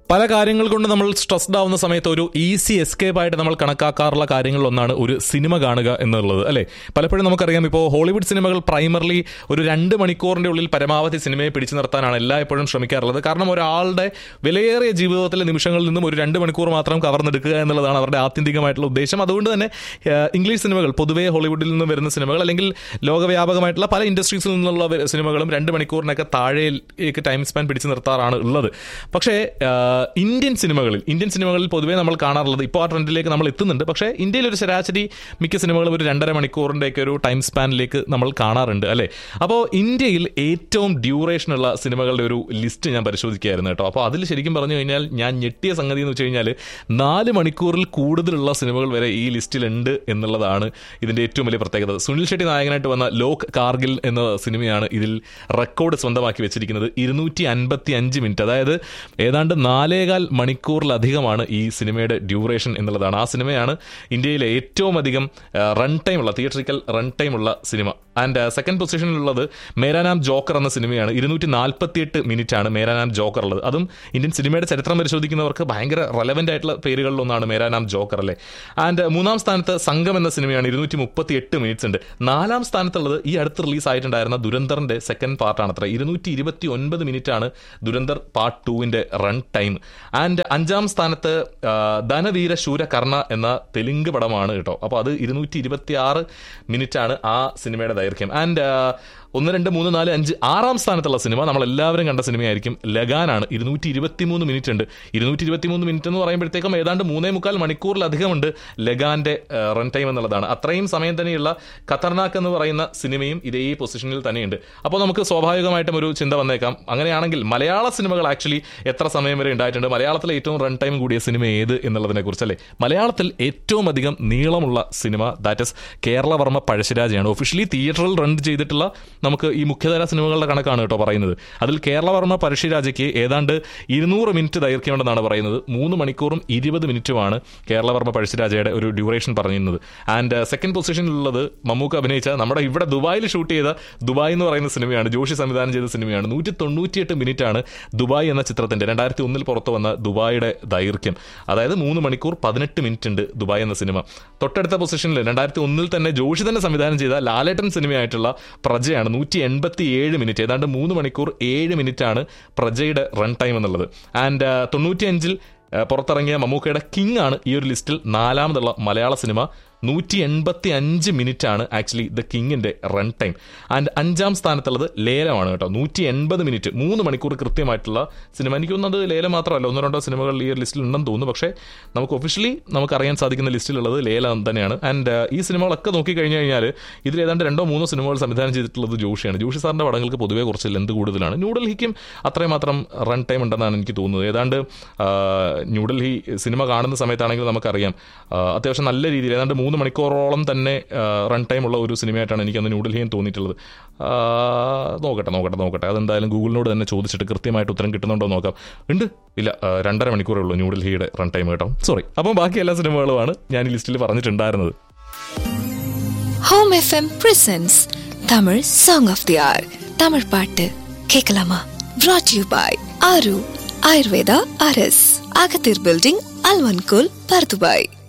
പല കാര്യങ്ങൾ കൊണ്ട് നമ്മൾ സ്ട്രെസ്ഡ് ആവുന്ന സമയത്ത് ഒരു ഈസി എസ്കേപ്പ് ആയിട്ട് നമ്മൾ കണക്കാക്കാറുള്ള കാര്യങ്ങളിൽ ഒന്നാണ് ഒരു സിനിമ കാണുക എന്നുള്ളത് അല്ലേ പലപ്പോഴും നമുക്കറിയാം ഇപ്പോൾ ഹോളിവുഡ് സിനിമകൾ പ്രൈമർലി ഒരു രണ്ട് മണിക്കൂറിന്റെ ഉള്ളിൽ പരമാവധി സിനിമയെ പിടിച്ചു നിർത്താനാണ് എല്ലായ്പ്പോഴും ശ്രമിക്കാറുള്ളത് കാരണം ഒരാളുടെ വിലയേറിയ ജീവിതത്തിലെ നിമിഷങ്ങളിൽ നിന്നും ഒരു രണ്ട് മണിക്കൂർ മാത്രം കവർന്നെടുക്കുക എന്നുള്ളതാണ് അവരുടെ ആത്യന്തികമായിട്ടുള്ള ഉദ്ദേശം അതുകൊണ്ട് തന്നെ ഏഹ്, ഇംഗ്ലീഷ് സിനിമകൾ പൊതുവേ ഹോളിവുഡിൽ നിന്ന് വരുന്ന സിനിമകൾ അല്ലെങ്കിൽ ലോകവ്യാപകമായിട്ടുള്ള പല ഇൻഡസ്ട്രീസിൽ നിന്നുള്ള വ- സിനിമകളും രണ്ട് മണിക്കൂറിനൊക്കെ താഴേക്ക് ടൈം സ്പാൻ പിടിച്ചു നിർത്താറാണ് ഉള്ളത് പക്ഷേ ആഹ്, ഇന്ത്യൻ സിനിമകളിൽ ഇന്ത്യൻ സിനിമകളിൽ പൊതുവേ നമ്മൾ കാണാറുള്ളത് ഇപ്പോൾ ആ ട്രെൻഡിലേക്ക് നമ്മൾ എത്തുന്നുണ്ട് പക്ഷേ ഇന്ത്യയിൽ ഒരു ശരാശരി മിക്ക സിനിമകളും ഒരു രണ്ടര മണിക്കൂറിൻ്റെയൊക്കെ ഒരു ടൈം സ്പാനിലേക്ക് നമ്മൾ കാണാറുണ്ട് അല്ലേ അപ്പോൾ ഇന്ത്യയിൽ ഏറ്റവും ഡ്യൂറേഷൻ ഉള്ള സിനിമകളുടെ ഒരു ലിസ്റ്റ് ഞാൻ പരിശോധിക്കുകയായിരുന്നു കേട്ടോ അപ്പോൾ അതിൽ ശരിക്കും പറഞ്ഞു കഴിഞ്ഞാൽ ഞാൻ ഞെട്ടിയ സംഗതി എന്ന് വെച്ച് കഴിഞ്ഞാൽ നാല് മണിക്കൂറിൽ കൂടുതലുള്ള സിനിമകൾ വരെ ഈ ലിസ്റ്റിലുണ്ട് എന്നുള്ളതാണ് ഇതിന്റെ ഏറ്റവും വലിയ പ്രത്യേകത സുനിൽ ഷെട്ടി നായകനായിട്ട് വന്ന ലോക് കാർഗിൽ എന്ന സിനിമയാണ് ഇതിൽ റെക്കോർഡ് സ്വന്തമാക്കി വെച്ചിരിക്കുന്നത് ഇരുന്നൂറ്റി അൻപത്തി അഞ്ച് മിനിറ്റ് അതായത് ഏതാണ്ട് നാലേകാൽ മണിക്കൂറിലധികമാണ് ഈ സിനിമയുടെ ഡ്യൂറേഷൻ എന്നുള്ളതാണ് ആ സിനിമയാണ് ഇന്ത്യയിലെ ഏറ്റവും അധികം റൺ ടൈം ഉള്ള തിയേറ്ററിക്കൽ റൺ ടൈം ഉള്ള സിനിമ ആൻഡ് സെക്കൻഡ് പൊസിഷനിലുള്ളത് മേരാനാം ജോക്കർ എന്ന സിനിമയാണ് ഇരുന്നൂറ്റി നാൽപ്പത്തിയെട്ട് മിനിറ്റ് ആണ് മേരാനാം ജോക്കർ ഉള്ളത് അതും ഇന്ത്യൻ സിനിമയുടെ ചരിത്രം പരിശോധിക്കുന്നവർക്ക് ഭയങ്കര റെലവെന്റ് ആയിട്ടുള്ള പേരുകളിലൊന്നാണ് മേരാനാം ജോക്കർ അല്ലേ ആൻഡ് മൂന്നാം സ്ഥാനത്ത് സംഘം എന്ന സിനിമയാണ് ഇരുന്നൂറ്റി മുപ്പത്തി എട്ട് മിനിറ്റ്സ് ഉണ്ട് നാലാം സ്ഥാനത്തുള്ളത് ഈ അടുത്ത് റിലീസ് ആയിട്ടുണ്ടായിരുന്ന ദുരന്തറിന്റെ സെക്കൻഡ് പാർട്ടാണ് അത്ര ഇരുന്നൂറ്റി ഇരുപത്തി ഒൻപത് മിനിറ്റ് ആണ് ദുരന്തർ പാർട്ട് ടുവിന്റെ റൺ ടൈം ആൻഡ് അഞ്ചാം സ്ഥാനത്ത് ആ, ധനവീര ശൂര കർണ എന്ന തെലുങ്ക് പടമാണ് കേട്ടോ അപ്പോൾ അത് ഇരുന്നൂറ്റി ഇരുപത്തി ആറ് മിനിറ്റ് ആണ് ആ സിനിമയുടെ ദൈർഘ്യം ആൻഡ് ഒന്ന് രണ്ട് മൂന്ന് നാല് അഞ്ച് ആറാം സ്ഥാനത്തുള്ള സിനിമ നമ്മൾ എല്ലാവരും കണ്ട സിനിമയായിരിക്കും ലഗാനാണ് ഇരുന്നൂറ്റി ഇരുപത്തി മൂന്ന് മിനിറ്റ് ഉണ്ട് ഇരുന്നൂറ്റി ഇരുപത്തി മൂന്ന് മിനിറ്റ് എന്ന് പറയുമ്പോഴത്തേക്കും ഏതാണ്ട് മൂന്നേ മുക്കാൽ മണിക്കൂറിലധികമുണ്ട് ലഗാന്റെ റൺ ടൈം എന്നുള്ളതാണ് അത്രയും സമയം തന്നെയുള്ള ഖത്തർനാക്ക് എന്ന് പറയുന്ന സിനിമയും ഇതേ പൊസിഷനിൽ തന്നെയുണ്ട് അപ്പോൾ നമുക്ക് സ്വാഭാവികമായിട്ടും ഒരു ചിന്ത വന്നേക്കാം അങ്ങനെയാണെങ്കിൽ മലയാള സിനിമകൾ ആക്ച്വലി എത്ര സമയം വരെ ഉണ്ടായിട്ടുണ്ട് മലയാളത്തിലെ ഏറ്റവും റൺ ടൈം കൂടിയ സിനിമ ഏത് എന്നുള്ളതിനെ കുറിച്ചല്ലേ മലയാളത്തിൽ ഏറ്റവും അധികം നീളമുള്ള സിനിമ ദാറ്റ് ഇസ് കേരളവർമ്മ പഴശ്ശിരാജയാണ് ഒഫീഷ്യലി തിയേറ്ററിൽ റൺ ചെയ്തിട്ടുള്ള നമുക്ക് ഈ മുഖ്യധാര സിനിമകളുടെ കണക്കാണ് കേട്ടോ പറയുന്നത് അതിൽ കേരളവർമ്മ പഴശ്ശിരാജയ്ക്ക് ഏതാണ്ട് ഇരുന്നൂറ് മിനിറ്റ് ദൈർഘ്യമുണ്ടെന്നാണ് പറയുന്നത് മൂന്ന് മണിക്കൂറും ഇരുപത് മിനിറ്റുമാണ് കേരളവർമ്മ പഴശ്ശിരാജയുടെ ഒരു ഡ്യൂറേഷൻ പറഞ്ഞിരുന്നത് ആൻഡ് സെക്കൻഡ് പൊസിഷനിലുള്ളത് മമ്മൂക്ക് അഭിനയിച്ച നമ്മുടെ ഇവിടെ ദുബായിൽ ഷൂട്ട് ചെയ്ത ദുബായ് എന്ന് പറയുന്ന സിനിമയാണ് ജോഷി സംവിധാനം ചെയ്ത സിനിമയാണ് നൂറ്റി തൊണ്ണൂറ്റിയെട്ട് മിനിറ്റ് ആണ് ദുബായ് എന്ന ചിത്രത്തിന്റെ രണ്ടായിരത്തി ഒന്നിൽ പുറത്തു വന്ന ദുബായിയുടെ ദൈർഘ്യം അതായത് മൂന്ന് മണിക്കൂർ പതിനെട്ട് മിനിറ്റ് ഉണ്ട് ദുബായ് എന്ന സിനിമ തൊട്ടടുത്ത പൊസിഷനിൽ രണ്ടായിരത്തി ഒന്നിൽ തന്നെ ജോഷി തന്നെ സംവിധാനം ചെയ്ത ലാലേട്ടൻ സിനിമയായിട്ടുള്ള പ്രജയാണ് നൂറ്റി എൺപത്തി ഏഴ് മിനിറ്റ് ഏതാണ്ട് മൂന്ന് മണിക്കൂർ ഏഴ് മിനിറ്റ് ആണ് പ്രജയുടെ റൺ ടൈം എന്നുള്ളത് ആൻഡ് തൊണ്ണൂറ്റി അഞ്ചിൽ പുറത്തിറങ്ങിയ മമ്മൂക്കയുടെ കിങ് ആണ് ഈ ഒരു ലിസ്റ്റിൽ നാലാമതുള്ള മലയാള സിനിമ നൂറ്റി എൺപത്തി അഞ്ച് മിനിറ്റ് ആണ് ആക്ച്വലി ദ കിങ്ങിന്റെ റൺ ടൈം ആൻഡ് അഞ്ചാം സ്ഥാനത്തുള്ളത് ലേലമാണ് കേട്ടോ നൂറ്റി എൺപത് മിനിറ്റ് മൂന്ന് മണിക്കൂർ കൃത്യമായിട്ടുള്ള സിനിമ എനിക്ക് തോന്നുന്നത് ലേലം മാത്രമല്ല ഒന്നോ രണ്ടോ സിനിമകൾ ഈ ഒരു ലിസ്റ്റിൽ ഉണ്ടെന്ന് തോന്നുന്നു പക്ഷേ നമുക്ക് ഒഫീഷ്യലി നമുക്ക് അറിയാൻ സാധിക്കുന്ന ലിസ്റ്റിലുള്ളത് ലേലം തന്നെയാണ് ആൻഡ് ഈ സിനിമകളൊക്കെ നോക്കി കഴിഞ്ഞു കഴിഞ്ഞാൽ ഇതിൽ ഏതാണ്ട് രണ്ടോ മൂന്നോ സിനിമകൾ സംവിധാനം ചെയ്തിട്ടുള്ളത് ജോഷിയാണ് ജോഷി സാറിന്റെ പടങ്ങൾക്ക് പൊതുവേ കുറച്ച് ലെന്ത് കൂടുതലാണ് ന്യൂഡൽഹിക്കും അത്രമാത്രം റൺ ടൈം ഉണ്ടെന്നാണ് എനിക്ക് തോന്നുന്നത് ഏതാണ്ട് ആ, ന്യൂഡൽഹി സിനിമ കാണുന്ന സമയത്താണെങ്കിൽ നമുക്കറിയാം ആ, അത്യാവശ്യം നല്ല രീതിയിൽ ഏതാണ്ട് മൂന്ന് മണിക്കൂറോളം തന്നെ റൺ ടൈം ഉള്ള ഒരു സിനിമയായിട്ടാണ് എനിക്ക് അന്ന് ന്യൂഡൽഹിയിൽ തോന്നിയിട്ടുള്ളത് ആ, നോക്കട്ടെ നോക്കട്ടെ നോക്കട്ടെ അതെന്തായാലും ഗൂഗിളിനോട് തന്നെ ചോദിച്ചിട്ട് കൃത്യമായിട്ട് ഉത്തരം കിട്ടുന്നുണ്ടോ എന്ന് നോക്കാം ഉണ്ട് ഇല്ല ആ, രണ്ടര മണിക്കൂറേ ഉള്ളൂ ന്യൂഡൽഹിയുടെ റൺ ടൈം കേട്ടോ സോറി അപ്പം ബാക്കി എല്ലാ സിനിമകളുമാണ് ഞാൻ ഈ ലിസ്റ്റിൽ പറഞ്ഞിട്ടുണ്ടായിരുന്നത് home FM presents Tamil song of the hour Tamil பாட்டு கேட்கலாமா brought யூ பாய் ஆரு ஆயுர்வேதா அரஸ் அகத்தீர் பில்டிங் அல்வன்கோல் பர்துபாய்